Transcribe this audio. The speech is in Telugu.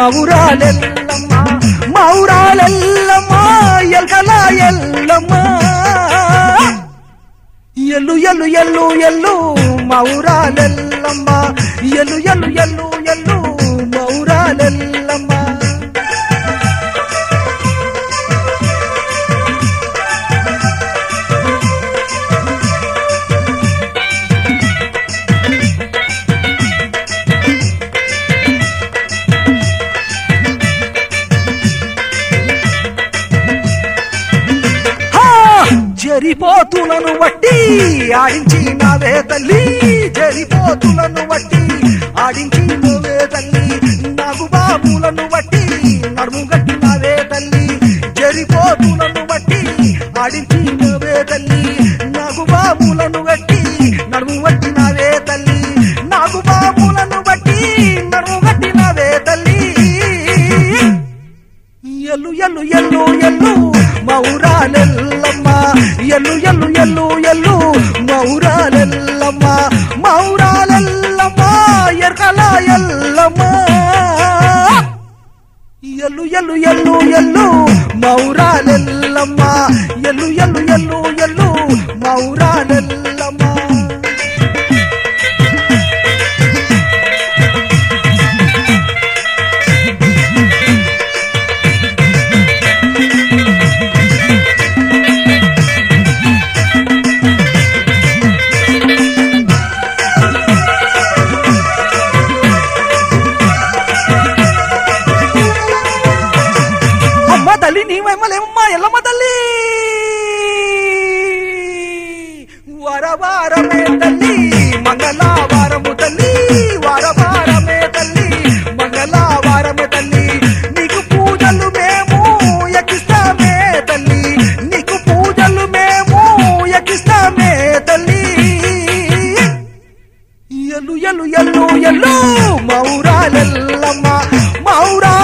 మౌరాలెల్లమ్మ మౌరాలెల్లమ్మ ఎల్కల ఎల్లమ్మ ఎల్లు ఎల్లు ఎల్లు ఎల్లు మౌరాలెల్లమ్మ ఎల్లు ఎల్లు ఎల్లు ఎల్లు మౌరాలెల్లమ్మ హా! జరిపోతులను వట్టి ఆడించి నావే తల్లి జరిపోతులను వట్టి ఆడించి నువ్వే తల్లి నాకు బాబులను వట్టి నడుము గట్టి నావే తల్లి జరిపోతులను వట్టి ఆడించి నువ్వే తల్లి నాకు బాబులను గట్టి నడుము వట్టి నావే తల్లి నాకు బాబులను బట్టి నడుము గట్టి నావే తల్లి ఎల్లు ఎల్లు ఎల్లు ఎల్లు మౌరాలెల్లమ్మ ఎల్లు ఎల్లు ఎల్లు ఎల్లు మౌరాలెల్లమ్మ మౌరాలెల్లమ్మ ఎర్కల ఎల్లమ్మ ఎల్లు ఎల్లు ఎల్లు ఎల్లు మౌరాలెల్లమ్మ ఎల్లు ఎల్లు ఎల్లు ఎల్లు మౌరాలెల్లమ్మ అమ్మ తల్లి నీ మహిమలేమమ్మా ఎల్లమ్మ తల్లి వరవారమే తల్లి మంగళవారము తల్లి వరవారమే తల్లి మంగళవారమే తల్లి నీకు పూజలు మేము ఎక్కిస్తామే తల్లి నీకు పూజలు మేము ఎక్కిస్తామే తల్లి ఎల్లు ఎల్లు ఎల్లు ఎల్లు మౌరాలెల్లమ్మ మౌరా